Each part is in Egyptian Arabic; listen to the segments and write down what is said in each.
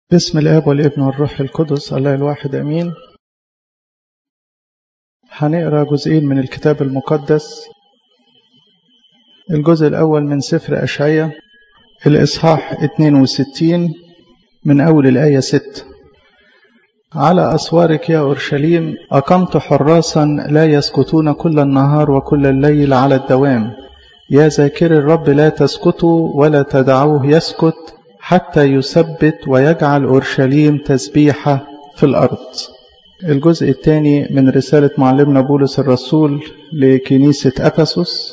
بسم الاب والابن والروح القدس الله الواحد امين هنقرا جزئين من الكتاب المقدس الجزء الاول من سفر اشعياء الاصحاح 62 من اول الايه 6 على اسوارك يا اورشليم اقمت حراسا لا يسكتون كل النهار وكل الليل على الدوام يا ذاكر الرب لا تسكتوا ولا تدعوه يسكت حتى يثبت ويجعل أورشليم تسبيحة في الأرض الجزء الثاني من رسالة معلمنا بولس الرسول لكنيسة أفسس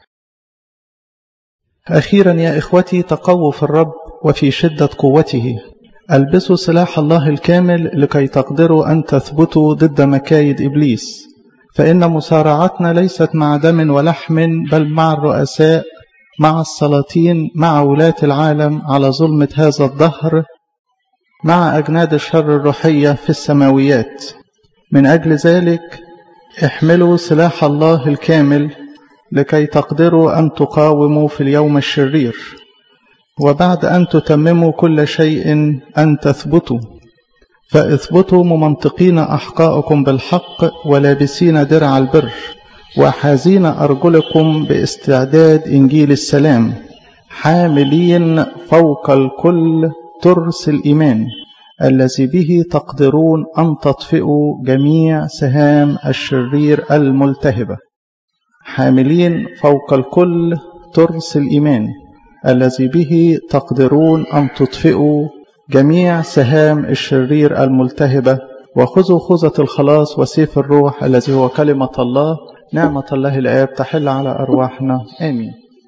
أخيرا يا إخوتي تقووا في الرب وفي شدة قوته ألبسوا سلاح الله الكامل لكي تقدروا أن تثبتوا ضد مكايد إبليس فإن مصارعتنا ليست مع دم ولحم بل مع الرؤساء مع السلاطين مع ولاة العالم على ظلمة هذا الدهر مع أجناد الشر الروحية في السماويات من أجل ذلك احملوا سلاح الله الكامل لكي تقدروا أن تقاوموا في اليوم الشرير وبعد أن تتمموا كل شيء أن تثبتوا فاثبتوا ممنطقين أحقاءكم بالحق ولابسين درع البر وحازين أرجلكم باستعداد إنجيل السلام حاملين فوق الكل ترس الإيمان الذي به تقدرون أن تطفئوا جميع سهام الشرير الملتهبة حاملين فوق الكل ترس الإيمان الذي به تقدرون أن تطفئوا جميع سهام الشرير الملتهبة وخذوا خوذة الخلاص وسيف الروح الذي هو كلمة الله نعمة الله الآب تحل على أرواحنا آمين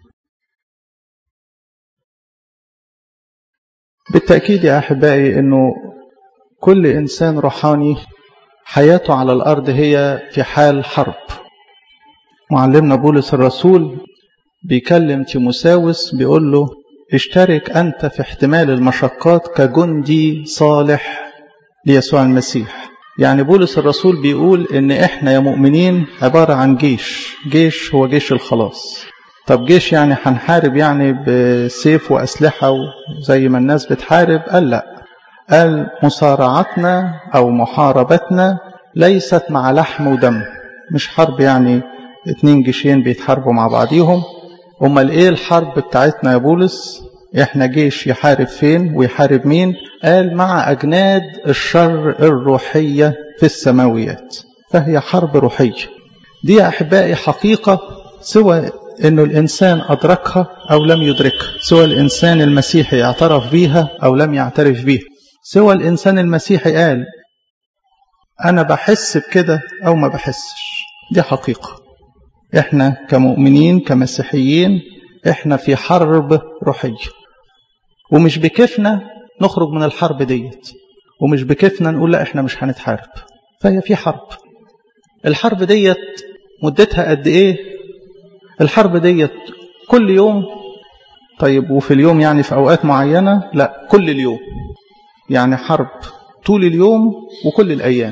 بالتأكيد يا أحبائي أنه كل إنسان روحاني حياته على الأرض هي في حال حرب معلمنا بولس الرسول بيكلم تيموساوس بيقول له اشترك أنت في احتمال المشقات كجندي صالح ليسوع المسيح يعني بولس الرسول بيقول ان احنا يا مؤمنين عبارة عن جيش جيش هو جيش الخلاص طب جيش يعني هنحارب يعني بسيف وأسلحة زي ما الناس بتحارب قال لا قال مصارعتنا أو محاربتنا ليست مع لحم ودم مش حرب يعني اتنين جيشين بيتحاربوا مع بعضيهم امال ايه الحرب بتاعتنا يا بولس احنا جيش يحارب فين ويحارب مين قال مع اجناد الشر الروحية في السماويات فهي حرب روحية دي يا احبائي حقيقة سوى انه الانسان ادركها او لم يدركها سوى الانسان المسيحي اعترف بيها او لم يعترف بيها سوى الانسان المسيحي قال انا بحس بكده او ما بحسش دي حقيقة احنا كمؤمنين كمسيحيين احنا في حرب روحية ومش بكيفنا نخرج من الحرب ديت ومش بكيفنا نقول لا احنا مش هنتحارب فهي في حرب الحرب ديت مدتها قد ايه الحرب ديت كل يوم طيب وفي اليوم يعني في اوقات معينة لا كل اليوم يعني حرب طول اليوم وكل الايام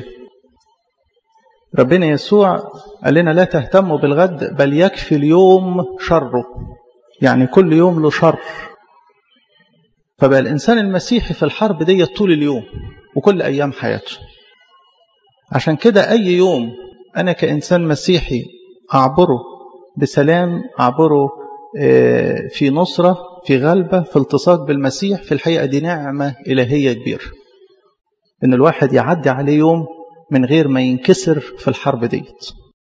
ربنا يسوع قال لنا لا تهتموا بالغد بل يكفي اليوم شره يعني كل يوم له شر فبقى الإنسان المسيحي في الحرب دي طول اليوم وكل أيام حياته عشان كده أي يوم أنا كإنسان مسيحي أعبره بسلام أعبره في نصرة في غلبة في التصاق بالمسيح في الحقيقة دي نعمة إلهية كبيرة إن الواحد يعدي عليه يوم من غير ما ينكسر في الحرب ديت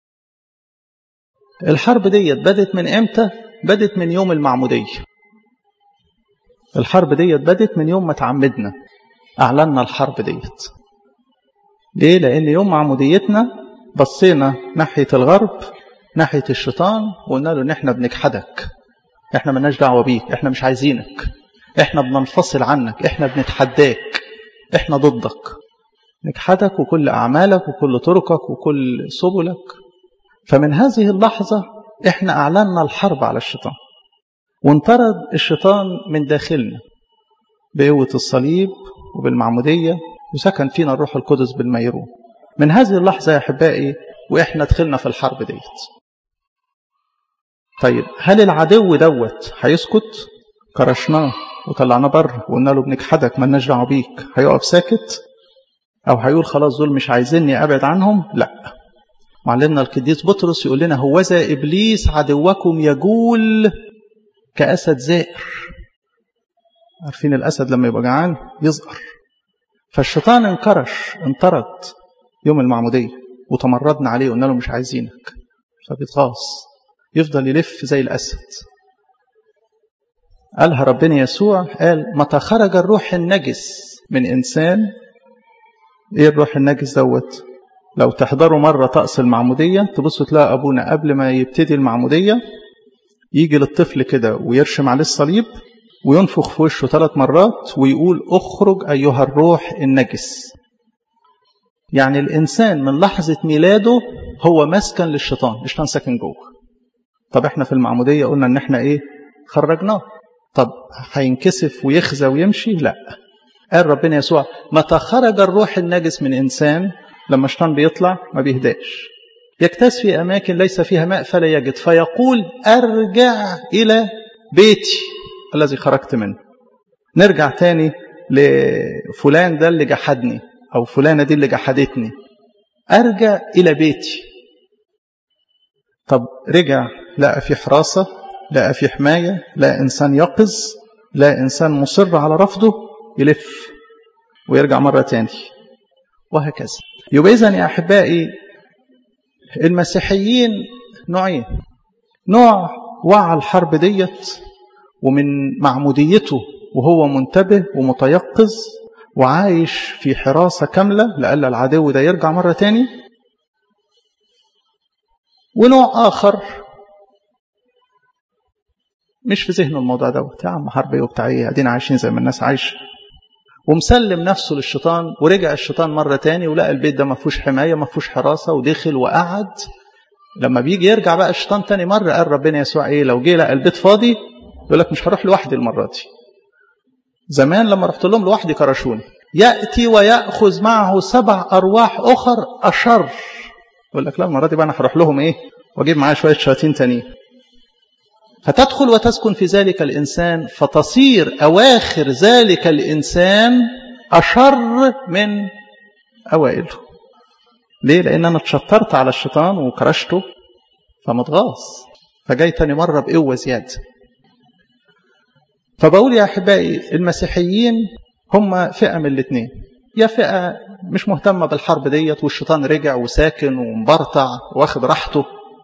الحرب ديت بدت من امتى بدت من يوم المعمودية الحرب ديت بدت من يوم ما تعمدنا أعلنا الحرب ديت ليه لأن يوم معموديتنا بصينا ناحية الغرب ناحية الشيطان وقلنا له إن إحنا بنجحدك إحنا ملناش دعوة بيك إحنا مش عايزينك إحنا بننفصل عنك إحنا بنتحداك إحنا ضدك نجحدك وكل أعمالك وكل طرقك وكل سبلك فمن هذه اللحظة إحنا أعلنا الحرب على الشيطان وانطرد الشيطان من داخلنا بقوة الصليب وبالمعمودية وسكن فينا الروح القدس بالميرون من هذه اللحظة يا أحبائي وإحنا دخلنا في الحرب ديت طيب هل العدو دوت هيسكت كرشناه وطلعناه بره وقلنا له بنجحدك مالناش دعوه بيك هيقف ساكت او هيقول خلاص دول مش عايزيني ابعد عنهم لا معلمنا القديس بطرس يقول لنا هوذا ابليس عدوكم يجول كاسد زائر عارفين الاسد لما يبقى جعان يصغر فالشيطان انكرش انطرد يوم المعموديه وتمردنا عليه وقلنا له مش عايزينك فبيتغاص يفضل يلف زي الاسد قالها ربنا يسوع قال متى خرج الروح النجس من انسان ايه الروح النجس دوت لو تحضروا مرة طقس المعمودية تبصوا تلاقي أبونا قبل ما يبتدي المعمودية يجي للطفل كده ويرشم عليه الصليب وينفخ في وشه ثلاث مرات ويقول اخرج أيها الروح النجس يعني الإنسان من لحظة ميلاده هو مسكن للشيطان الشيطان ساكن جوه طب احنا في المعمودية قلنا ان احنا ايه خرجناه طب هينكسف ويخزى ويمشي لا قال ربنا يسوع متى خرج الروح النجس من إنسان لما الشيطان بيطلع ما بيهداش يكتاز في أماكن ليس فيها ماء فلا يجد فيقول أرجع إلى بيتي الذي خرجت منه نرجع تاني لفلان ده اللي جحدني أو فلانة دي اللي جحدتني أرجع إلى بيتي طب رجع لقى في حراسة لقى في حماية لقى إنسان يقظ لقى إنسان مصر على رفضه يلف ويرجع مرة تاني وهكذا يبقى إذن يا أحبائي المسيحيين نوعين نوع وعى الحرب ديت ومن معموديته وهو منتبه ومتيقظ وعايش في حراسة كاملة لألا العدو ده يرجع مرة تاني ونوع آخر مش في ذهنه الموضوع دوت يا عم حرب ايه وبتاع ايه ادينا عايشين زي ما الناس عايشه ومسلم نفسه للشيطان ورجع الشيطان مرة تاني ولقى البيت ده ما فيهوش حماية ما فيهوش حراسة ودخل وقعد لما بيجي يرجع بقى الشيطان تاني مرة قال ربنا يسوع ايه لو جه لقى البيت فاضي يقول لك مش هروح لوحدي المرة دي زمان لما رحت لهم لوحدي كرشوني يأتي ويأخذ معه سبع أرواح أخر أشر يقول لك لا المرة دي بقى أنا هروح لهم إيه وأجيب معايا شوية شياطين تانيين فتدخل وتسكن في ذلك الإنسان فتصير أواخر ذلك الإنسان أشر من أوائله ليه؟ لأن أنا اتشطرت على الشيطان وكرشته فمتغاظ فجاي تاني مرة بقوة زيادة فبقول يا أحبائي المسيحيين هم فئة من الاثنين يا فئة مش مهتمة بالحرب ديت والشيطان رجع وساكن ومبرطع واخد راحته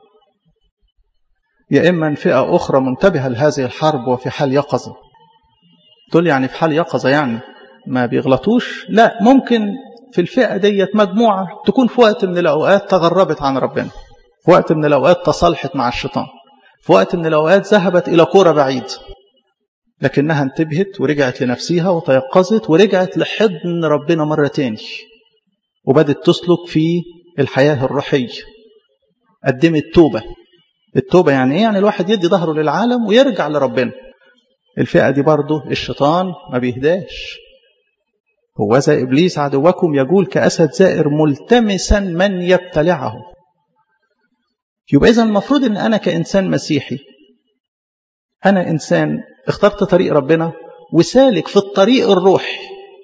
يا إما فئة أخرى منتبهة لهذه الحرب وفي حال يقظة تقول يعني في حال يقظة يعني ما بيغلطوش لا ممكن في الفئة ديت مجموعة تكون في وقت من الأوقات تغربت عن ربنا في وقت من الأوقات تصالحت مع الشيطان في وقت من الأوقات ذهبت إلى كورة بعيد لكنها انتبهت ورجعت لنفسها وتيقظت ورجعت لحضن ربنا مرة تاني وبدت تسلك في الحياة الروحية قدمت توبة التوبة يعني ايه؟ يعني الواحد يدي ظهره للعالم ويرجع لربنا الفئة دي برضه الشيطان ما بيهداش هو ذا إبليس عدوكم يقول كأسد زائر ملتمسا من يبتلعه يبقى إذا المفروض أن أنا كإنسان مسيحي أنا إنسان اخترت طريق ربنا وسالك في الطريق الروحي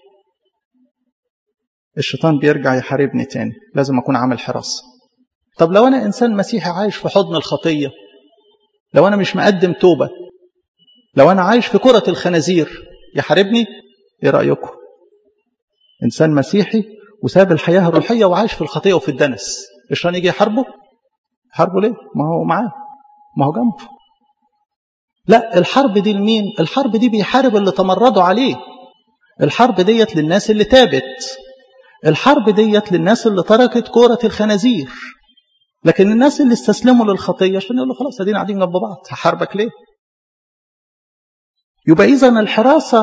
الشيطان بيرجع يحاربني تاني لازم أكون عامل حراسة طب لو أنا إنسان مسيحي عايش في حضن الخطية لو أنا مش مقدم توبة لو أنا عايش في كرة الخنازير يحاربني إيه رأيكم إنسان مسيحي وساب الحياة الروحية وعايش في الخطية وفي الدنس الشيطان يجي يحاربه يحاربه ليه ما هو معاه ما هو جنبه لا الحرب دي لمين الحرب دي بيحارب اللي تمردوا عليه الحرب ديت للناس اللي تابت الحرب ديت للناس اللي تركت كورة الخنازير لكن الناس اللي استسلموا للخطية عشان يقولوا خلاص ادينا قاعدين جنب بعض هحاربك ليه يبقى اذا الحراسة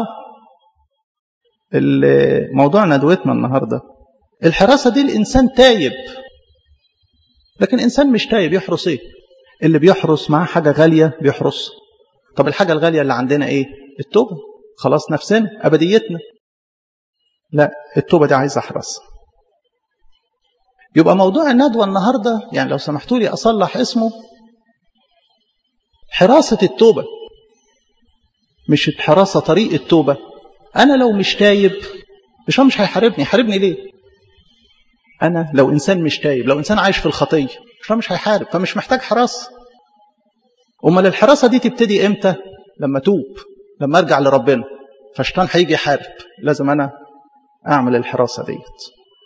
موضوع ندوتنا النهاردة الحراسة دي الإنسان تايب لكن إنسان مش تايب يحرس إيه اللي بيحرس معاه حاجة غالية بيحرس طب الحاجة الغالية اللي عندنا إيه التوبة خلاص نفسنا أبديتنا لا التوبة دي عايزة حراسة يبقى موضوع الندوة النهاردة يعني لو سمحتوا لي أصلح اسمه حراسة التوبة مش الحراسة طريق التوبة أنا لو مش تايب مش مش هيحاربني يحاربني ليه أنا لو إنسان مش تايب لو إنسان عايش في الخطية مش مش هيحارب فمش محتاج حراسة أمال الحراسة دي تبتدي إمتى لما توب لما أرجع لربنا فالشيطان هيجي يحارب لازم أنا أعمل الحراسة ديت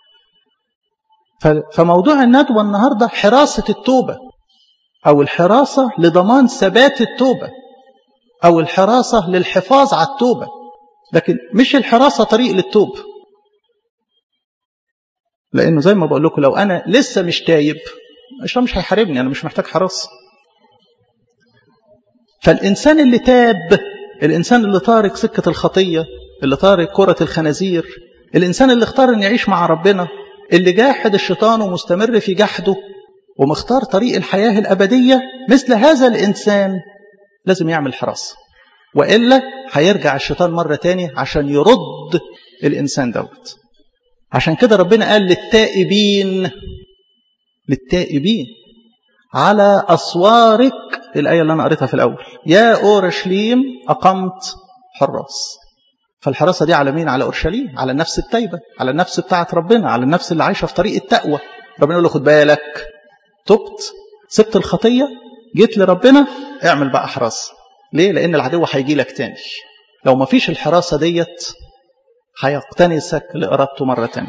فموضوع الندوة النهاردة حراسة التوبة أو الحراسة لضمان ثبات التوبة أو الحراسة للحفاظ على التوبة لكن مش الحراسة طريق للتوب لأنه زي ما بقول لكم لو أنا لسه مش تايب الشيطان مش هيحاربني أنا مش محتاج حراسة فالإنسان اللي تاب الإنسان اللي طارق سكة الخطية اللي طارق كرة الخنازير الإنسان اللي اختار أن يعيش مع ربنا اللي جاحد الشيطان ومستمر في جحده ومختار طريق الحياة الأبدية مثل هذا الإنسان لازم يعمل حراسة وإلا هيرجع الشيطان مرة تانية عشان يرد الإنسان دوت عشان كده ربنا قال للتائبين للتائبين على أسوارك الآية اللي أنا قريتها في الأول يا أورشليم أقمت حراس فالحراسة دي على مين؟ على أورشليم على النفس التايبة على النفس بتاعة ربنا على النفس اللي عايشة في طريق التقوى ربنا يقول له خد بالك تبت سبت الخطية جيت لربنا اعمل بقى حراسة ليه؟ لأن العدو هيجي لك تاني لو ما فيش الحراسة ديت هيقتنسك لإرادته مرة تانية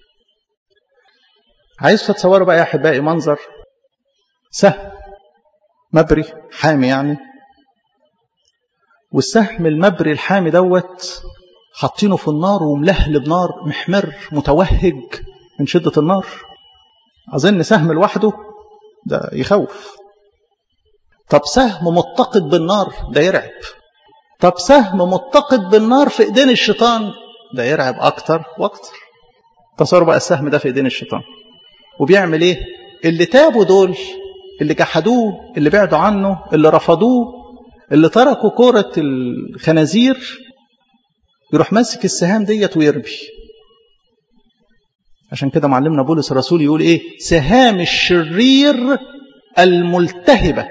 عايز تتصوروا بقى يا أحبائي منظر سهم مبري حامي يعني والسهم المبري الحامي دوت حاطينه في النار وملهل بنار محمر متوهج من شدة النار أظن سهم لوحده ده يخوف طب سهم متقد بالنار ده يرعب طب سهم متقد بالنار في ايدين الشيطان ده يرعب اكتر واكتر تصوروا بقى السهم ده في ايدين الشيطان وبيعمل ايه اللي تابوا دول اللي جحدوه اللي بعدوا عنه اللي رفضوه اللي تركوا كرة الخنازير يروح ماسك السهام ديت ويرمي عشان كده معلمنا بولس الرسول يقول ايه سهام الشرير الملتهبة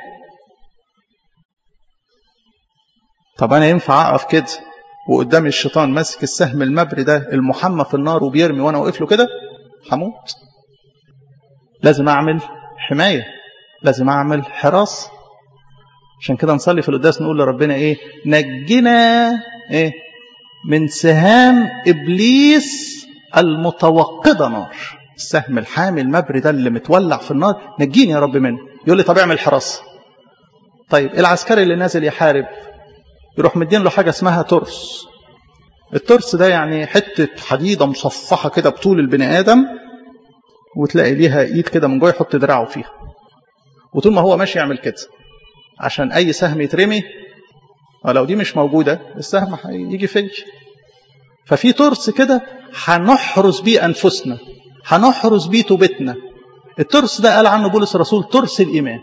طب انا ينفع اقف كده وقدام الشيطان ماسك السهم المبري ده المحمى في النار وبيرمي وانا واقف له كده هموت لازم اعمل حمايه لازم اعمل حراسه عشان كده نصلي في القداس نقول لربنا ايه نجنا ايه من سهام ابليس المتوقده نار السهم الحامي المبري ده اللي متولع في النار نجيني يا رب منه يقول لي طب اعمل حراسه طيب العسكري اللي نازل يحارب يروح مدين له حاجه اسمها ترس الترس ده يعني حته حديده مصفحه كده بطول البني ادم وتلاقي ليها ايد كده من جوه يحط دراعه فيها وطول ما هو ماشي يعمل كده عشان اي سهم يترمي ولو دي مش موجوده السهم هيجي فيا ففي ترس كده هنحرس بيه انفسنا هنحرس بيه توبتنا الترس ده قال عنه بولس الرسول ترس الايمان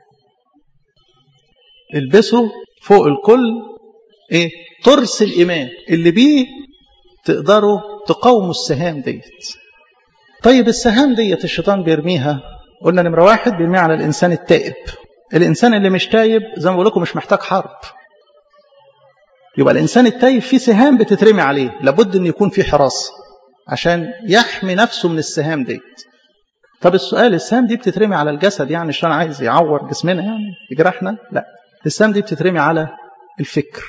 البسه فوق الكل ايه ترس الايمان اللي بيه تقدروا تقاوموا السهام ديت طيب السهام ديت الشيطان بيرميها قلنا نمره واحد بيرميها على الانسان التائب الانسان اللي مش تايب زي ما بقول لكم مش محتاج حرب يبقى الانسان التايب في سهام بتترمي عليه لابد ان يكون في حراسه عشان يحمي نفسه من السهام ديت طب السؤال السهام دي بتترمي على الجسد يعني الشيطان عايز يعور جسمنا يعني يجرحنا لا السهام دي بتترمي على الفكر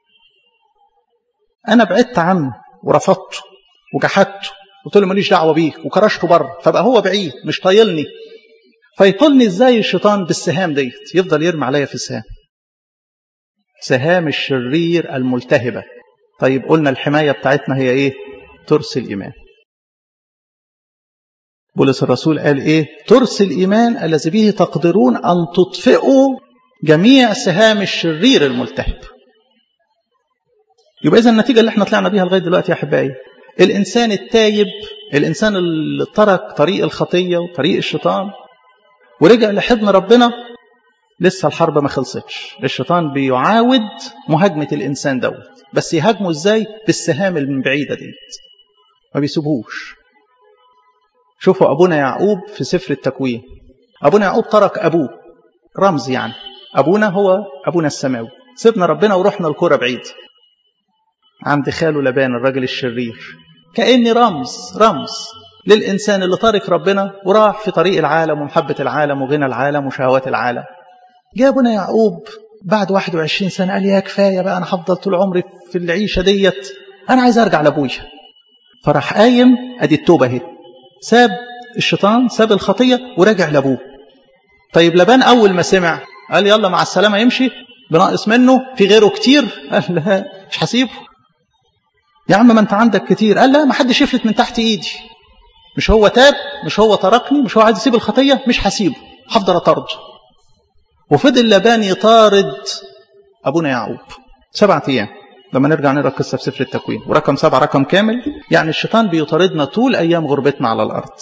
انا بعدت عنه ورفضته وجحدته قلت له ماليش دعوه بيك وكرشته بره فبقى هو بعيد مش طايلني فيطلني ازاي الشيطان بالسهام ديت يفضل يرمي عليا في السهام سهام الشرير الملتهبه طيب قلنا الحمايه بتاعتنا هي ايه ترس الايمان بولس الرسول قال ايه ترس الايمان الذي به تقدرون ان تطفئوا جميع سهام الشرير الملتهب يبقى اذا النتيجه اللي احنا طلعنا بيها لغايه دلوقتي يا احبائي الانسان التايب الانسان اللي ترك طريق الخطيه وطريق الشيطان ورجع لحضن ربنا لسه الحرب ما خلصتش الشيطان بيعاود مهاجمه الانسان دوت بس يهاجمه ازاي بالسهام من بعيده ديت ما بيسيبهوش شوفوا ابونا يعقوب في سفر التكوين ابونا يعقوب ترك ابوه رمز يعني ابونا هو ابونا السماوي سيبنا ربنا ورحنا الكرة بعيد عند خاله لبان الراجل الشرير كأني رمز رمز للإنسان اللي تارك ربنا وراح في طريق العالم ومحبة العالم وغنى العالم وشهوات العالم جابنا يعقوب بعد 21 سنة قال يا كفاية بقى أنا هفضل طول عمري في العيشة ديت أنا عايز أرجع لأبويا فراح قايم أدي التوبة اهي ساب الشيطان ساب الخطية ورجع لأبوه طيب لبان أول ما سمع قال يلا مع السلامة يمشي بناقص منه في غيره كتير قال لا مش هسيبه يا عم ما انت عندك كتير قال لا ما حدش يفلت من تحت ايدي مش هو تاب مش هو تركني مش هو عايز يسيب الخطية مش هسيبه هفضل اطارده وفضل لبان يطارد ابونا يعقوب سبعة ايام لما نرجع نقرا القصه في سفر التكوين ورقم سبعة رقم كامل يعني الشيطان بيطاردنا طول ايام غربتنا على الارض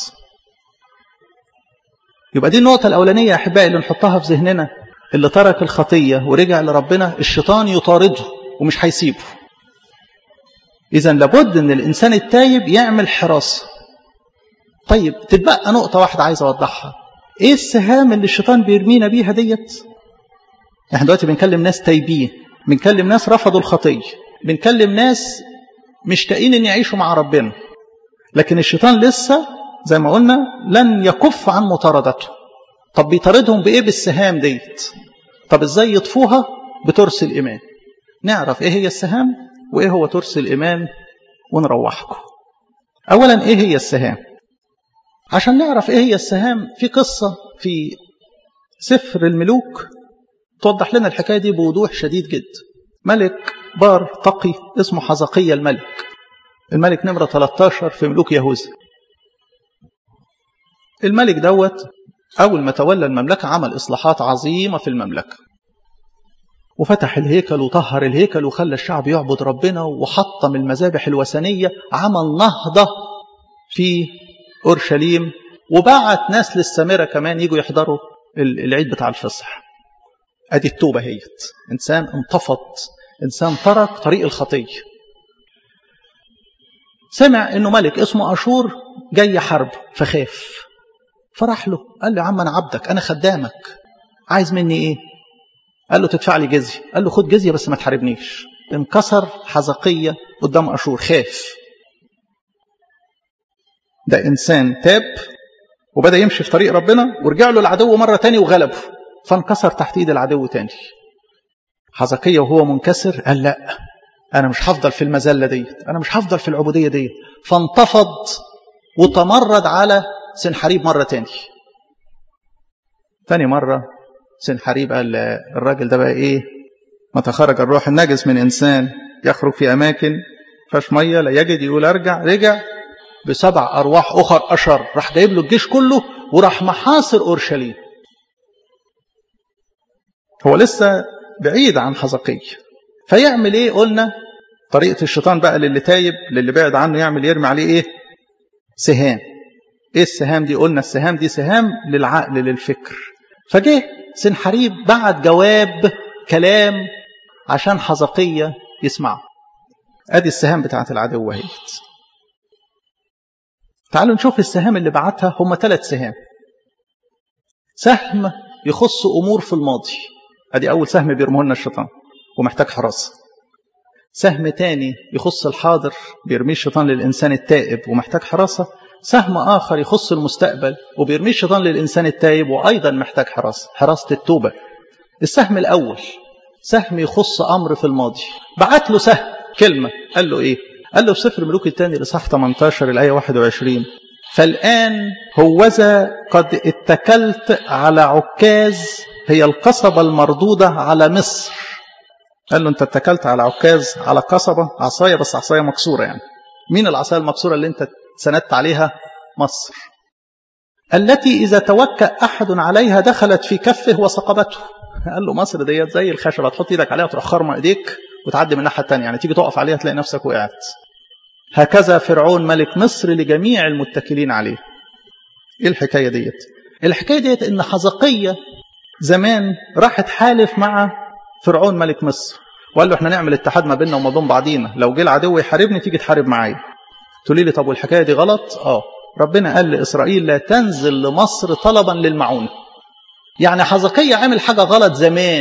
يبقى دي النقطة الأولانية يا أحبائي اللي نحطها في ذهننا اللي ترك الخطية ورجع لربنا الشيطان يطارده ومش هيسيبه إذا لابد أن الإنسان التايب يعمل حراسة طيب تتبقى نقطة واحدة عايز أوضحها إيه السهام اللي الشيطان بيرمينا بيها ديت احنا دلوقتي بنكلم ناس تايبين بنكلم ناس رفضوا الخطية بنكلم ناس مشتاقين ان يعيشوا مع ربنا لكن الشيطان لسه زي ما قلنا لن يكف عن مطاردته طب بيطاردهم بايه بالسهام ديت طب ازاي يطفوها بترس الايمان نعرف ايه هي السهام وايه هو ترس الايمان ونروحكم اولا ايه هي السهام عشان نعرف ايه هي السهام في قصه في سفر الملوك توضح لنا الحكايه دي بوضوح شديد جدا ملك بار تقي اسمه حزقية الملك الملك نمرة 13 في ملوك يهوذا الملك دوت أول ما تولى المملكة عمل إصلاحات عظيمة في المملكة وفتح الهيكل وطهر الهيكل وخلى الشعب يعبد ربنا وحطم المذابح الوثنية عمل نهضة في أورشليم وبعت ناس للسامرة كمان يجوا يحضروا العيد بتاع الفصح ادي التوبة هيت انسان انتفض انسان ترك طريق الخطية سمع انه ملك اسمه اشور جاي حرب فخاف فراح له قال له يا عم انا عبدك انا خدامك عايز مني ايه قال له تدفع لي جزية قال له خد جزية بس ما تحاربنيش انكسر حزقية قدام اشور خاف ده انسان تاب وبدأ يمشي في طريق ربنا ورجع له العدو مرة تاني وغلبه فانكسر تحت ايد العدو تاني حزقية وهو منكسر قال لا أنا مش هفضل في المذلة ديت أنا مش هفضل في العبودية ديت فانتفض وتمرد على سنحريب مرة تاني تاني مرة سنحريب قال الراجل ده بقى إيه متى خرج الروح النجس من إنسان يخرج في أماكن فاش مية لا يجد يقول أرجع رجع بسبع أرواح أخر أشر راح جايب له الجيش كله وراح محاصر أورشليم هو لسه بعيد عن حزقية فيعمل ايه قلنا طريقة الشيطان بقى للي تايب للي بعد عنه يعمل يرمي عليه ايه سهام ايه السهام دي قلنا السهام دي سهام للعقل للفكر فجه سنحريب بعت جواب كلام عشان حزقية يسمعه ادي السهام بتاعت العدو اهيت تعالوا نشوف السهام اللي بعتها هم ثلاث سهام سهم يخص امور في الماضي ادي اول سهم بيرميه لنا الشيطان ومحتاج حراسه سهم تاني يخص الحاضر بيرميه الشيطان للانسان التائب ومحتاج حراسه سهم اخر يخص المستقبل وبيرميه الشيطان للانسان التائب وايضا محتاج حراسه حراسه التوبه السهم الاول سهم يخص امر في الماضي بعت له سهم كلمه قال له ايه قال له في سفر ملوك الثاني الاصحاح 18 الايه 21 فالان هوذا قد اتكلت على عكاز هي القصبة المردودة على مصر قال له انت اتكلت على عكاز على قصبة عصاية بس عصاية مكسورة يعني مين العصاية المكسورة اللي انت سندت عليها مصر التي إذا توكأ أحد عليها دخلت في كفه وسقبته قال له مصر ديت زي الخشبة تحط ايدك عليها تروح خرمة ايديك وتعدي من الناحية التانية يعني تيجي تقف عليها تلاقي نفسك وقعت هكذا فرعون ملك مصر لجميع المتكلين عليه ايه الحكاية ديت الحكاية ديت ان حزقية زمان راح اتحالف مع فرعون ملك مصر وقال له احنا نعمل اتحاد ما بيننا وما بين بعضينا لو جه العدو يحاربني تيجي تحارب معايا تقولي لي طب والحكايه دي غلط اه ربنا قال لاسرائيل لا تنزل لمصر طلبا للمعونه يعني حزقية عمل حاجه غلط زمان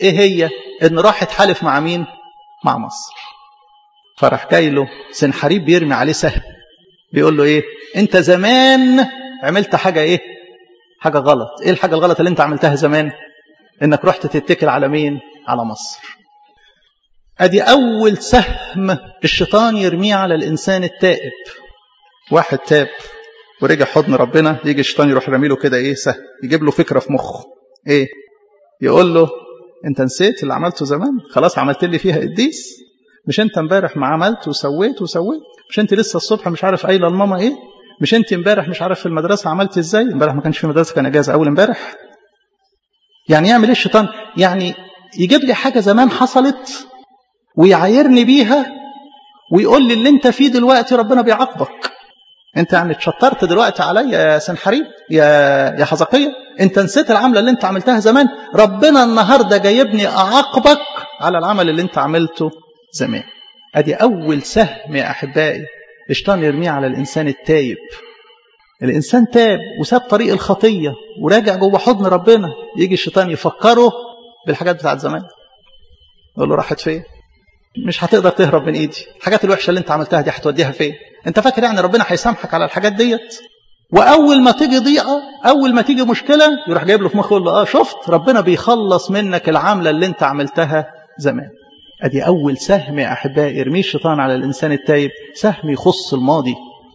ايه هي ان راح اتحالف مع مين مع مصر فراح جاي له سنحريب بيرمي عليه سهم بيقول له ايه انت زمان عملت حاجة ايه حاجة غلط ايه الحاجة الغلط اللي انت عملتها زمان انك رحت تتكل على مين على مصر ادي اول سهم الشيطان يرميه على الانسان التائب واحد تاب ورجع حضن ربنا يجي الشيطان يروح راميله كده ايه سهم يجيب له فكره في مخه ايه يقول له انت نسيت اللي عملته زمان خلاص عملت لي فيها قديس مش انت امبارح ما عملت وسويت وسويت مش انت لسه الصبح مش عارف قايله لماما ايه مش انت امبارح مش عارف في المدرسه عملت ازاي امبارح ما كانش في مدرسه كان اجازه اول امبارح يعني يعمل ايه الشيطان يعني يجيب لي حاجه زمان حصلت ويعايرني بيها ويقول لي اللي انت فيه دلوقتي ربنا بيعاقبك انت يعني اتشطرت دلوقتي عليا يا سنحريب يا يا حزقيه انت نسيت العمله اللي انت عملتها زمان ربنا النهارده جايبني اعاقبك على العمل اللي انت عملته زمان ادي اول سهم يا احبائي الشيطان يرميه على الانسان التايب الانسان تاب وساب طريق الخطيه وراجع جوه حضن ربنا يجي الشيطان يفكره بالحاجات بتاعت زمان يقول له راحت فين مش هتقدر تهرب من ايدي الحاجات الوحشه اللي انت عملتها دي هتوديها فين انت فاكر يعني ربنا هيسامحك على الحاجات ديت واول ما تيجي ضيقه اول ما تيجي مشكله يروح جايب له في مخه يقول له اه شفت ربنا بيخلص منك العمله اللي انت عملتها زمان ادي اول سهم يا احبائي يرميه الشيطان على الانسان التايب سهم يخص الماضي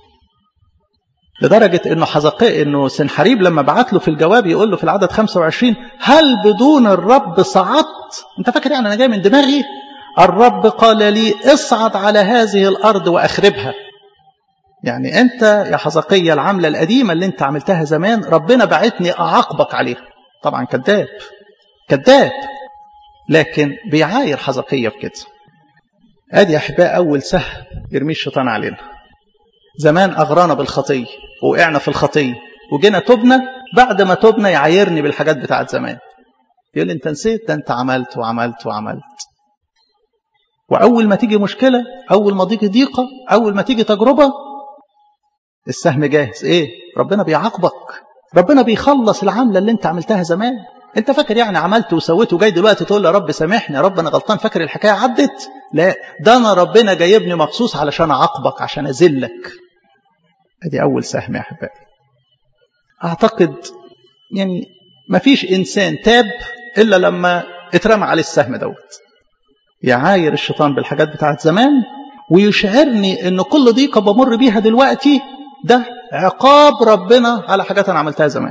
لدرجة انه حزقاء انه سنحريب لما بعت له في الجواب يقول له في العدد 25 هل بدون الرب صعدت انت فاكر يعني انا جاي من دماغي الرب قال لي اصعد على هذه الارض واخربها يعني انت يا حزقية العملة القديمة اللي انت عملتها زمان ربنا بعتني اعاقبك عليها طبعا كذاب كذاب لكن بيعاير حزقية بكده ادي يا احباء اول سهم يرميه الشيطان علينا زمان اغرانا بالخطيه وقعنا في الخطيه وجينا تبنا بعد ما تبنا يعايرني بالحاجات بتاعت زمان يقول لي انت نسيت ده انت عملت وعملت وعملت واول ما تيجي مشكله اول ما تيجي ضيقه اول ما تيجي تجربه السهم جاهز ايه ربنا بيعاقبك ربنا بيخلص العمله اللي انت عملتها زمان انت فاكر يعني عملت وسويت وجاي دلوقتي تقول يا رب سامحني يا رب انا غلطان فاكر الحكايه عدت لا ده انا ربنا جايبني مخصوص علشان اعاقبك عشان اذلك ادي اول سهم يا احبائي اعتقد يعني ما فيش انسان تاب الا لما اترمى عليه السهم دوت يعاير الشيطان بالحاجات بتاعت زمان ويشعرني ان كل ضيقه بمر بيها دلوقتي ده عقاب ربنا على حاجات انا عملتها زمان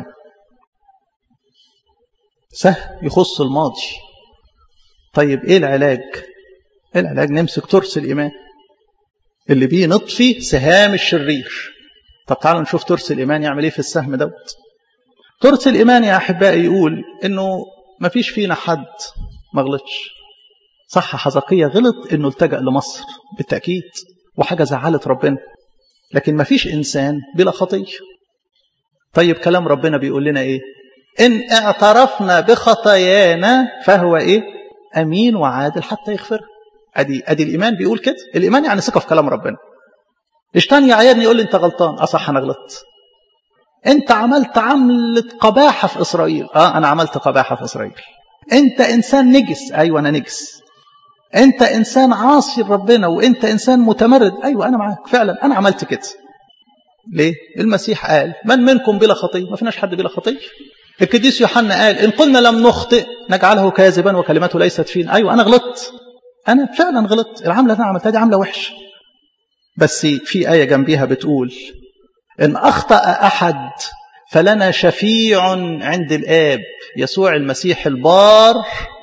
سهم يخص الماضي طيب ايه العلاج ايه العلاج نمسك ترس الايمان اللي بيه نطفي سهام الشرير طب تعالوا نشوف ترس الايمان يعمل ايه في السهم دوت ترس الايمان يا احبائي يقول انه ما فيش فينا حد ما غلطش صح حزقية غلط انه التجأ لمصر بالتأكيد وحاجة زعلت ربنا لكن ما فيش انسان بلا خطية طيب كلام ربنا بيقول لنا ايه ان اعترفنا بخطايانا فهو ايه امين وعادل حتى يغفر ادي ادي الايمان بيقول كده الايمان يعني ثقه في كلام ربنا اشتاني يعايرني يقول لي انت غلطان اصح انا غلطت انت عملت عملة قباحة في اسرائيل اه انا عملت قباحة في اسرائيل انت انسان نجس ايوه انا نجس انت انسان عاصي لربنا وانت انسان متمرد ايوه انا معاك فعلا انا عملت كده ليه المسيح قال من منكم بلا خطيه ما فيناش حد بلا خطيه القديس يوحنا قال ان قلنا لم نخطئ نجعله كاذبا وكلمته ليست فينا ايوه انا غلطت انا فعلا غلطت العمله اللي انا عملتها دي عمله وحشه بس في ايه جنبيها بتقول ان اخطا احد فلنا شفيع عند الاب يسوع المسيح البار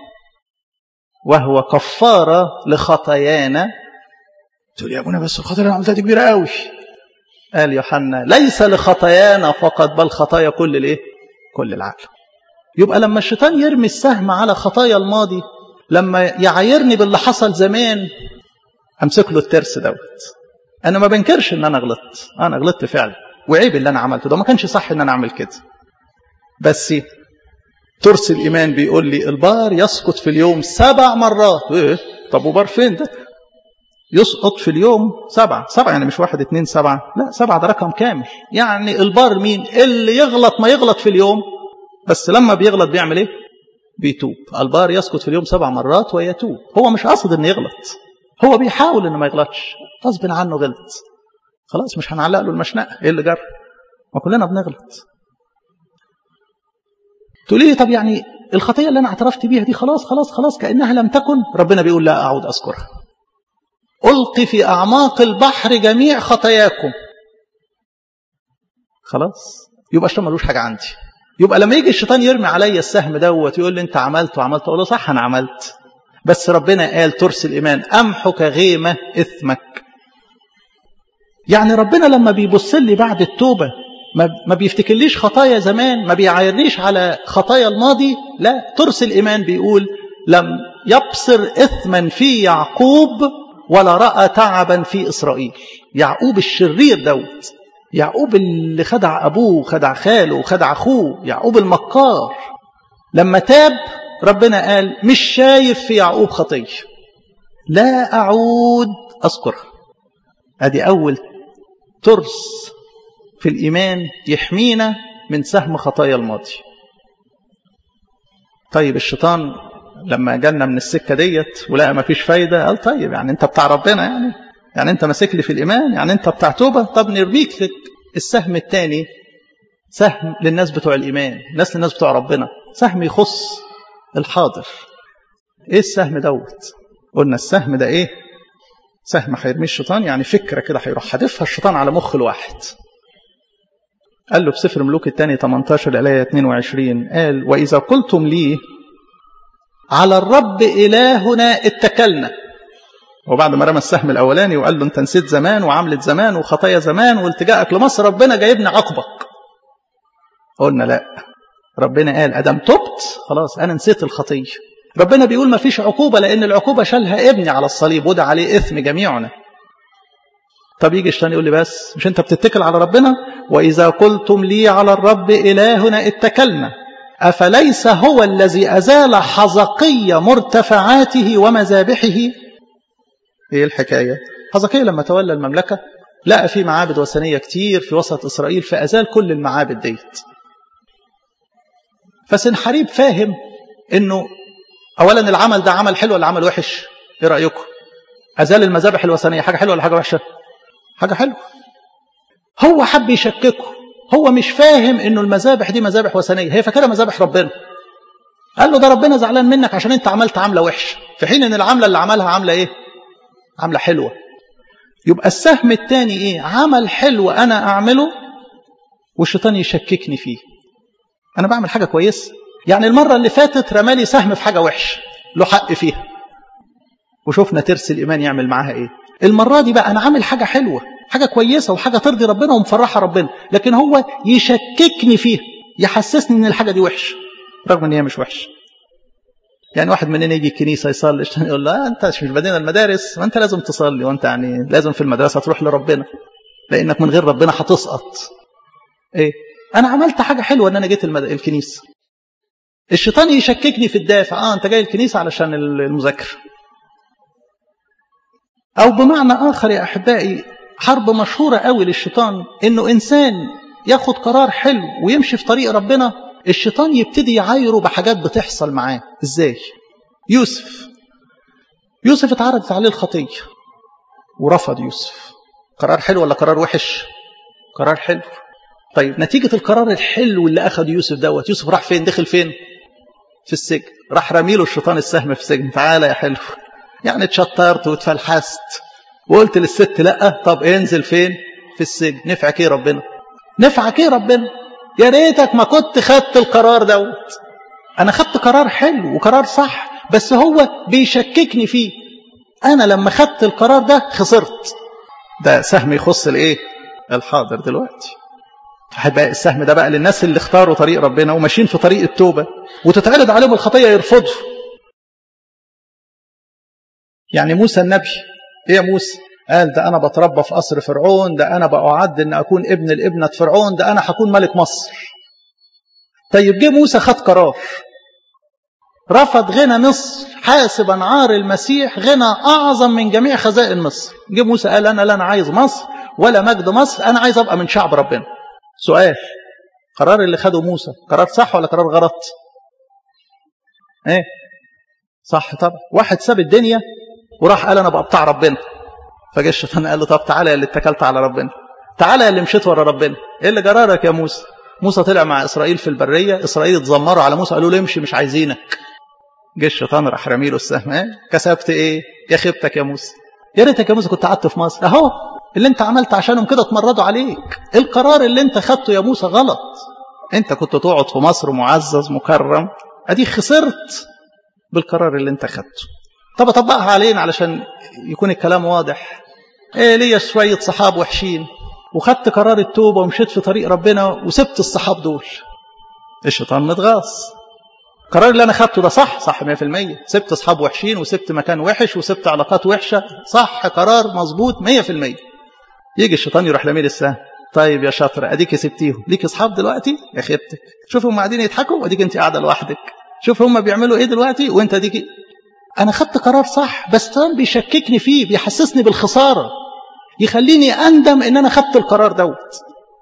وهو كفارة لخطايانا تقول يا ابونا بس الخطايا اللي عملتها دي كبيرة قوي قال يوحنا ليس لخطايانا فقط بل خطايا كل الايه كل العالم يبقى لما الشيطان يرمي السهم على خطايا الماضي لما يعايرني باللي حصل زمان امسك له الترس دوت انا ما بنكرش ان انا غلطت انا غلطت فعلا وعيب اللي انا عملته ده ما كانش صح ان انا اعمل كده بس ترس الإيمان بيقول لي البار يسقط في اليوم سبع مرات إيه؟ طب وبار فين ده يسقط في اليوم سبعة سبعة يعني مش واحد اتنين سبعة لا سبعة ده رقم كامل يعني البار مين اللي يغلط ما يغلط في اليوم بس لما بيغلط بيعمل ايه بيتوب البار يسكت في اليوم سبع مرات ويتوب هو مش قصد انه يغلط هو بيحاول انه ما يغلطش غصب عنه غلط خلاص مش هنعلق له المشنقه ايه اللي جرى ما كلنا بنغلط تقولي لي طب يعني الخطيه اللي انا اعترفت بيها دي خلاص خلاص خلاص كانها لم تكن ربنا بيقول لا اعود اذكرها القي في اعماق البحر جميع خطاياكم خلاص يبقى الشيطان ملوش حاجه عندي يبقى لما يجي الشيطان يرمي عليا السهم دوت يقول لي انت عملت وعملت اقول له صح انا عملت بس ربنا قال ترس الايمان امحك غيمه اثمك يعني ربنا لما بيبص لي بعد التوبه ما بيفتكرليش خطايا زمان ما بيعايرنيش على خطايا الماضي لا ترس الايمان بيقول لم يبصر اثما في يعقوب ولا راى تعبا في اسرائيل يعقوب الشرير دوت يعقوب اللي خدع أبوه وخدع خاله وخدع أخوه يعقوب المكار لما تاب ربنا قال مش شايف في يعقوب خطية لا أعود أذكرها أدي أول ترس في الإيمان يحمينا من سهم خطايا الماضي طيب الشيطان لما جالنا من السكة ديت ولقى ما فيش فايدة قال طيب يعني انت بتاع ربنا يعني يعني انت ماسك لي في الإيمان يعني انت بتاع توبة طب نرميك لك السهم الثاني سهم للناس بتوع الإيمان ناس للناس بتوع ربنا سهم يخص الحاضر ايه السهم دوت قلنا السهم ده ايه سهم هيرميه الشيطان يعني فكرة كده هيروح حادفها الشيطان على مخ الواحد قال له في سفر ملوك الثاني 18 الآية 22 قال وإذا قلتم لي على الرب إلهنا اتكلنا وبعد ما رمى السهم الاولاني وقال له انت نسيت زمان وعملت زمان وخطايا زمان والتجائك لمصر ربنا جايبني عقبك قلنا لا ربنا قال ادم تبت خلاص انا نسيت الخطيه ربنا بيقول ما فيش عقوبه لان العقوبه شالها ابني على الصليب وده عليه اثم جميعنا طب يجي الشيطان يقول لي بس مش انت بتتكل على ربنا واذا قلتم لي على الرب الهنا اتكلنا افليس هو الذي ازال حزقي مرتفعاته ومذابحه ايه الحكاية حزقية لما تولى المملكة لقى في معابد وثنية كتير في وسط إسرائيل فأزال كل المعابد ديت فسنحريب فاهم انه اولا العمل ده عمل حلو ولا عمل وحش ايه رأيكم أزال المذابح الوثنية حاجة حلوة ولا حاجة وحشة حاجة حلوة هو حب يشككه هو مش فاهم انه المذابح دي مذابح وثنية هي فاكرها مذابح ربنا قال له ده ربنا زعلان منك عشان انت عملت عملة وحشة في حين ان العملة اللي عملها عملة ايه عملة حلوة يبقى السهم الثاني ايه عمل حلو انا اعمله والشيطان يشككني فيه انا بعمل حاجة كويسة يعني المرة اللي فاتت رمالي سهم في حاجة وحشة له حق فيها وشوفنا ترس الإيمان يعمل معاها إيه المرة دي بقى أنا عامل حاجة حلوة حاجة كويسة وحاجة ترضي ربنا ومفرحة ربنا لكن هو يشككني فيها يحسسني إن الحاجة دي وحشة رغم إن هي مش وحشة يعني واحد مننا يجي الكنيسة يصلي يقول لا أنت مش بدينا المدارس وأنت لازم تصلي وأنت يعني لازم في المدرسة تروح لربنا لأنك من غير ربنا هتسقط إيه أنا عملت حاجة حلوة إن أنا جيت المد... الكنيسة الشيطان يشككني في الدافع اه انت جاي الكنيسه علشان المذاكره او بمعنى اخر يا احبائي حرب مشهوره قوي للشيطان انه انسان ياخد قرار حلو ويمشي في طريق ربنا الشيطان يبتدي يعايره بحاجات بتحصل معاه ازاي يوسف يوسف اتعرضت عليه الخطيه ورفض يوسف قرار حلو ولا قرار وحش قرار حلو طيب نتيجة القرار الحلو اللي أخذ يوسف دوت يوسف راح فين دخل فين في السجن راح رميله الشيطان السهم في السجن تعالى يا حلو يعني اتشطرت واتفلحست وقلت للست لا طب انزل فين في السجن نفعك ايه ربنا نفعك ايه ربنا يا ريتك ما كنت خدت القرار دوت انا خدت قرار حلو وقرار صح بس هو بيشككني فيه انا لما خدت القرار ده خسرت ده سهم يخص الايه الحاضر دلوقتي هيبقى السهم ده بقى للناس اللي اختاروا طريق ربنا وماشيين في طريق التوبة وتتعرض عليهم الخطية يرفضوا يعني موسى النبي ايه يا موسى قال ده انا بتربى في قصر فرعون ده انا بأعد ان اكون ابن الابنة فرعون ده انا هكون ملك مصر طيب جه موسى خد قرار رفض غنى مصر حاسبا عار المسيح غنى اعظم من جميع خزائن مصر جه موسى قال انا لا انا عايز مصر ولا مجد مصر انا عايز ابقى من شعب ربنا سؤال قرار اللي خده موسى قرار صح ولا قرار غلط ايه صح طبعا واحد ساب الدنيا وراح قال انا بقى بتاع ربنا فجاء الشيطان قال له طب تعالى يا اللي اتكلت على ربنا تعالى يا اللي مشيت ورا ربنا ايه اللي جرارك يا موسى موسى طلع مع اسرائيل في البريه اسرائيل اتذمروا على موسى قالوا له امشي مش عايزينك جه الشيطان راح رمي له السهم ايه كسبت ايه يا خيبتك يا موسى يا ريتك يا موسى كنت قعدت في مصر اهو اللي انت عملت عشانهم كده اتمردوا عليك القرار اللي انت خدته يا موسى غلط انت كنت تقعد في مصر معزز مكرم اديك خسرت بالقرار اللي انت خدته طب اطبقها علينا علشان يكون الكلام واضح ايه ليا شويه صحاب وحشين وخدت قرار التوبه ومشيت في طريق ربنا وسبت الصحاب دول الشيطان متغاظ القرار اللي انا خدته ده صح صح 100% سبت اصحاب وحشين وسبت مكان وحش وسبت علاقات وحشه صح قرار مظبوط 100% يجي الشيطان يروح لميل السهم طيب يا شاطر اديك سبتيهم ليك اصحاب دلوقتي يا خيبتك شوف هم قاعدين يضحكوا واديك انت قاعده لوحدك شوف هم بيعملوا ايه دلوقتي وانت اديك انا خدت قرار صح بس طبعا بيشككني فيه بيحسسني بالخساره يخليني اندم ان انا خدت القرار دوت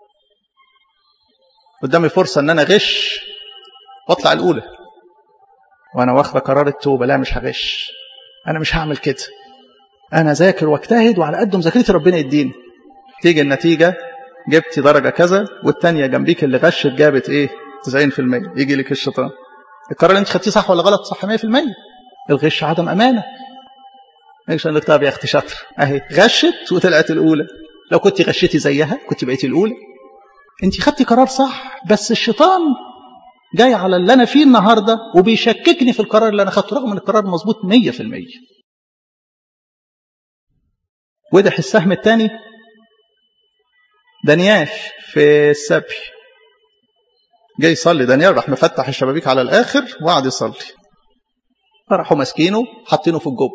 قدامي فرصه ان انا غش واطلع الاولى وانا واخده قرار التوبه لا مش هغش انا مش هعمل كده انا ذاكر واجتهد وعلى قد مذاكرتي ربنا يديني تيجي النتيجه جبتي درجه كذا والثانيه جنبيك اللي غشت جابت ايه 90% يجي لك الشيطان القرار اللي انت خدتيه صح ولا غلط صح 100% الغش عدم امانه ايش قال لك طب يا اختي شاطر اهي غشت وطلعت الاولى لو كنت غشيتي زيها كنت بقيتي الاولى انت خدتي قرار صح بس الشيطان جاي على اللي انا فيه النهارده وبيشككني في القرار اللي انا خدته رغم ان القرار مظبوط 100% وضح السهم الثاني دانيال في السبي جاي يصلي دانيال راح مفتح الشبابيك على الاخر وقعد يصلي راحوا ماسكينه حاطينه في الجب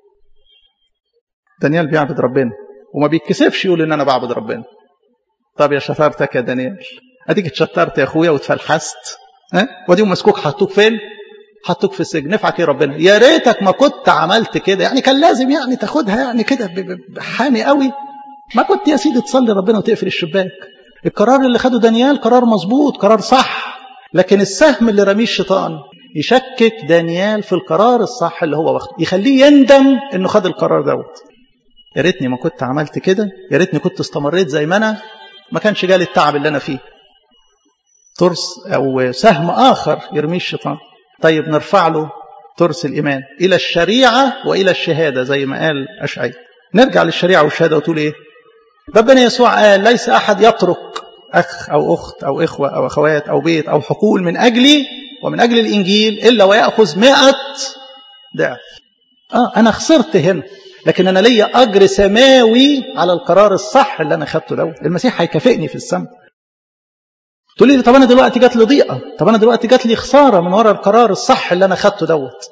دانيال بيعبد ربنا وما بيتكسفش يقول ان انا بعبد ربنا طب يا شطارتك يا دانيال اديك اتشطرت يا اخويا واتفلحست ها واديهم مسكوك حطوك فين حطوك في السجن نفعك ايه ربنا يا ريتك ما كنت عملت كده يعني كان لازم يعني تاخدها يعني كده حامي قوي ما كنت يا سيدي تصلي ربنا وتقفل الشباك القرار اللي خده دانيال قرار مظبوط قرار صح لكن السهم اللي رميه الشيطان يشكك دانيال في القرار الصح اللي هو واخده يخليه يندم انه خد القرار دوت يا ريتني ما كنت عملت كده يا ريتني كنت استمريت زي ما انا ما كانش جالي التعب اللي انا فيه ترس او سهم اخر يرميه الشيطان طيب نرفع له ترس الايمان الى الشريعه والى الشهاده زي ما قال اشعياء نرجع للشريعه والشهاده وتقول ايه ربنا يسوع قال ليس احد يترك اخ او اخت او اخوه او اخوات او بيت او حقول من اجلي ومن اجل الانجيل الا وياخذ مئة ضعف اه انا خسرت هنا لكن انا ليا اجر سماوي على القرار الصح اللي انا خدته دوت المسيح هيكافئني في السماء تقول لي طب انا دلوقتي جات لي ضيقه طب انا دلوقتي جات لي خساره من ورا القرار الصح اللي انا خدته دوت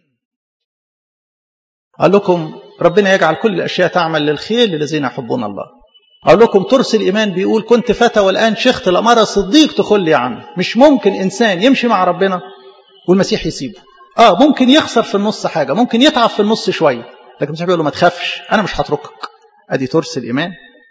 قال لكم ربنا يجعل كل الاشياء تعمل للخير للذين يحبون الله اقول لكم ترس الايمان بيقول كنت فتى والان شيخت الاماره صديق تخل لي عنه مش ممكن انسان يمشي مع ربنا والمسيح يسيبه اه ممكن يخسر في النص حاجه ممكن يتعب في النص شويه لكن المسيح بيقول له ما تخافش انا مش هتركك ادي ترس الايمان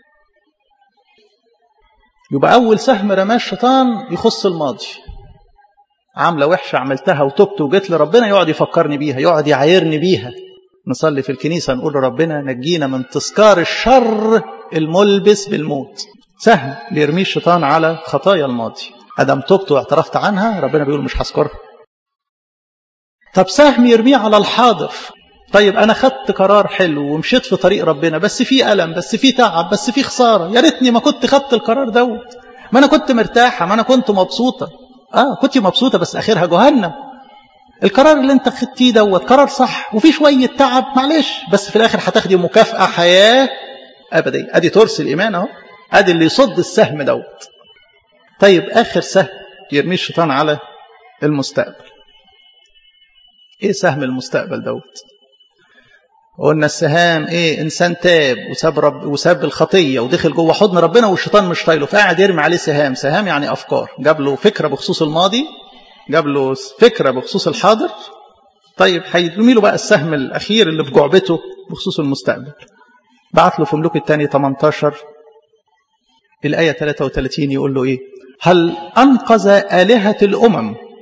يبقى اول سهم رماه الشيطان يخص الماضي عامله وحشه عملتها وتبت وجيت لربنا يقعد يفكرني بيها يقعد يعايرني بيها نصلي في الكنيسه نقول لربنا نجينا من تذكار الشر الملبس بالموت سهم بيرميه الشيطان على خطايا الماضي ادم تبت واعترفت عنها ربنا بيقول مش هذكرها طب سهم يرميه على الحاضر طيب انا خدت قرار حلو ومشيت في طريق ربنا بس في الم بس في تعب بس في خساره يا ريتني ما كنت خدت القرار دوت ما انا كنت مرتاحه ما انا كنت مبسوطه اه كنت مبسوطه بس اخرها جهنم القرار اللي انت خدتيه دوت قرار صح وفي شويه تعب معلش بس في الاخر هتاخدي مكافاه حياه ابديه ادي ترس الايمان اهو ادي اللي يصد السهم دوت طيب اخر سهم يرميه الشيطان على المستقبل ايه سهم المستقبل دوت قلنا السهام ايه انسان تاب وساب رب وساب الخطيه ودخل جوه حضن ربنا والشيطان مش طايله فقاعد يرمي عليه سهام سهام يعني افكار جاب له فكره بخصوص الماضي جاب له فكره بخصوص الحاضر طيب هيرمي له بقى السهم الاخير اللي في جعبته بخصوص المستقبل بعت له في ملوك الثاني 18 الايه 33 يقول له ايه هل انقذ الهه الامم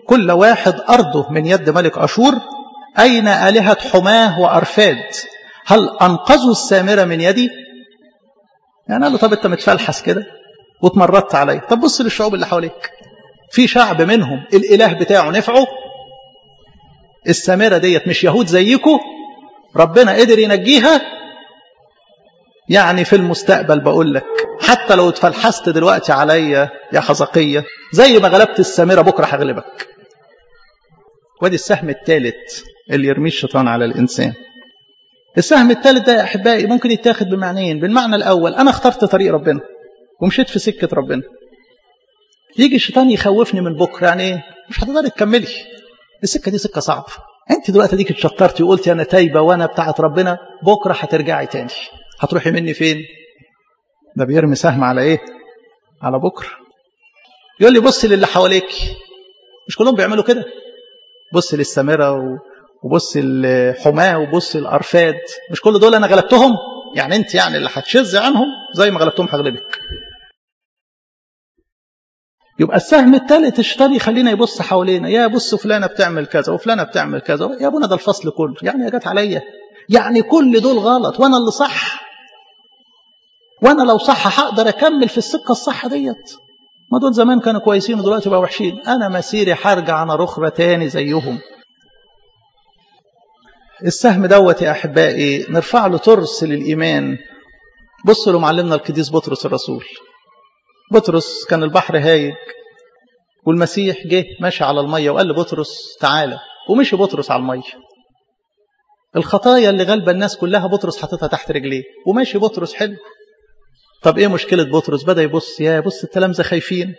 كل واحد أرضه من يد ملك أشور أين آلهة حماه وأرفاد هل أنقذوا السامرة من يدي يعني قال له طب أنت متفلحس كده واتمردت عليا طب بص للشعوب اللي حواليك في شعب منهم الإله بتاعه نفعه السامرة ديت مش يهود زيكم ربنا قدر ينجيها يعني في المستقبل بقول لك حتى لو اتفلحست دلوقتي عليا يا حزقية زي ما غلبت السامرة بكرة هغلبك وادي السهم الثالث اللي يرميه الشيطان على الإنسان السهم الثالث ده يا أحبائي ممكن يتاخد بمعنيين بالمعنى الأول أنا اخترت طريق ربنا ومشيت في سكة ربنا يجي الشيطان يخوفني من بكرة يعني ايه مش هتقدري تكملي السكة دي سكة صعبة انت دلوقتي ديك اتشطرتي وقلتي انا تايبة وانا بتاعت ربنا بكرة هترجعي تاني هتروحي مني فين ده بيرمي سهم على ايه على بكرة يقول لي بص للي حواليك مش كلهم بيعملوا كده بص للسامرة وبص الحماة وبص الأرفاد مش كل دول أنا غلبتهم يعني أنت يعني اللي هتشز عنهم زي ما غلبتهم هغلبك يبقى السهم الثالث الشيطان يخلينا يبص حوالينا يا بص فلانة بتعمل كذا وفلانة بتعمل كذا يا ابونا ده الفصل كله يعني جت عليا يعني كل دول غلط وانا اللي صح وانا لو صح هقدر اكمل في السكه الصح ديت ما دول زمان كانوا كويسين ودلوقتي بقوا وحشين انا مسيري هرجع انا رخرة تاني زيهم السهم دوت يا احبائي نرفع له ترس للايمان بصوا له معلمنا القديس بطرس الرسول بطرس كان البحر هايج والمسيح جه ماشي على الميه وقال لبطرس تعالى ومشي بطرس على الميه الخطايا اللي غالبه الناس كلها بطرس حاططها تحت رجليه وماشي بطرس حلو طب ايه مشكله بطرس بدا يبص يا بص التلامذه خايفين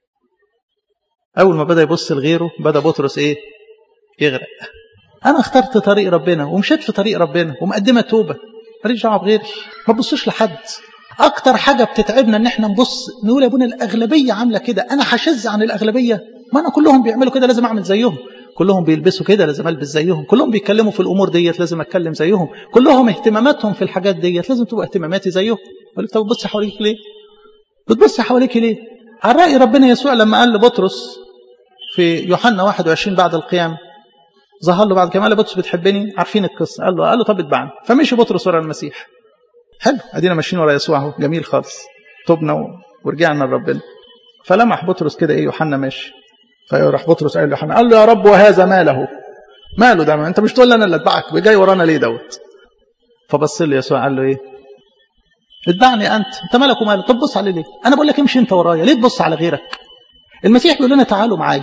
اول ما بدا يبص لغيره بدا بطرس ايه يغرق انا اخترت طريق ربنا ومشيت في طريق ربنا ومقدمه توبه ماليش دعوه بغيري ما تبصوش لحد اكتر حاجه بتتعبنا ان احنا نبص نقول يا ابونا الاغلبيه عامله كده انا هشز عن الاغلبيه ما انا كلهم بيعملوا كده لازم اعمل زيهم كلهم بيلبسوا كده لازم البس زيهم كلهم بيتكلموا في الامور ديت لازم اتكلم زيهم كلهم اهتماماتهم في الحاجات ديت لازم تبقى اهتماماتي زيهم يقول لك طب بتبص حواليك ليه بتبص حواليك ليه على راي ربنا يسوع لما قال لبطرس في يوحنا 21 بعد القيامه ظهر له بعد كده قال بطرس بتحبني عارفين القصه قال له قال له طب اتبعني فمشي بطرس ورا المسيح حلو ادينا ماشيين ورا يسوع اهو جميل خالص تبنا ورجعنا لربنا فلمح بطرس كده ايه يوحنا ماشي فراح بطرس قال له يوحنا قال له يا رب وهذا ماله ماله ده ما انت مش تقول لي انا اللي اتبعك جاي ورانا ليه دوت فبص لي يسوع قال له ايه اتبعني انت انت مالك وماله طب بص عليه ليه انا بقول لك امشي انت ورايا ليه تبص على غيرك المسيح بيقول لنا تعالوا معايا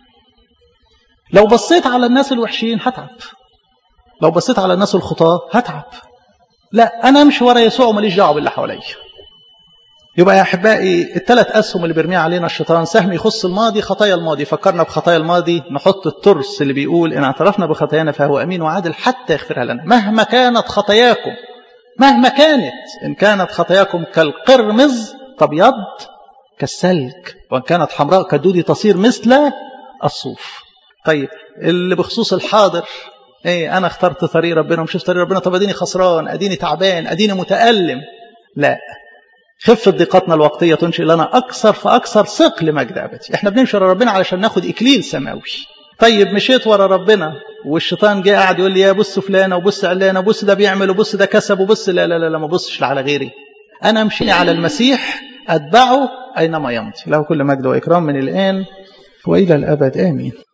لو بصيت على الناس الوحشين هتعب لو بصيت على الناس الخطاه هتعب لا انا امشي ورا يسوع وماليش دعوه باللي حواليا يبقى يا احبائي الثلاث اسهم اللي بيرميها علينا الشيطان سهم يخص الماضي خطايا الماضي فكرنا بخطايا الماضي نحط الترس اللي بيقول ان اعترفنا بخطايانا فهو امين وعادل حتى يغفرها لنا مهما كانت خطاياكم مهما كانت ان كانت خطاياكم كالقرمز تبيض كالسلك وان كانت حمراء كالدود تصير مثل الصوف طيب اللي بخصوص الحاضر ايه انا اخترت طريق ربنا ومشيت في طريق ربنا طب اديني خسران اديني تعبان اديني متالم لا خفة ضيقتنا الوقتية تنشئ لنا أكثر فأكثر ثقل مجد أبدي إحنا بنمشي ورا ربنا علشان ناخد إكليل سماوي طيب مشيت ورا ربنا والشيطان جه قاعد يقول لي يا بص فلانة وبص علانة وبص ده بيعمل وبص ده كسب وبص لا لا لا, لا ما بصش على غيري أنا أمشي على المسيح أتبعه أينما يمضي له كل مجد وإكرام من الآن وإلى الأبد آمين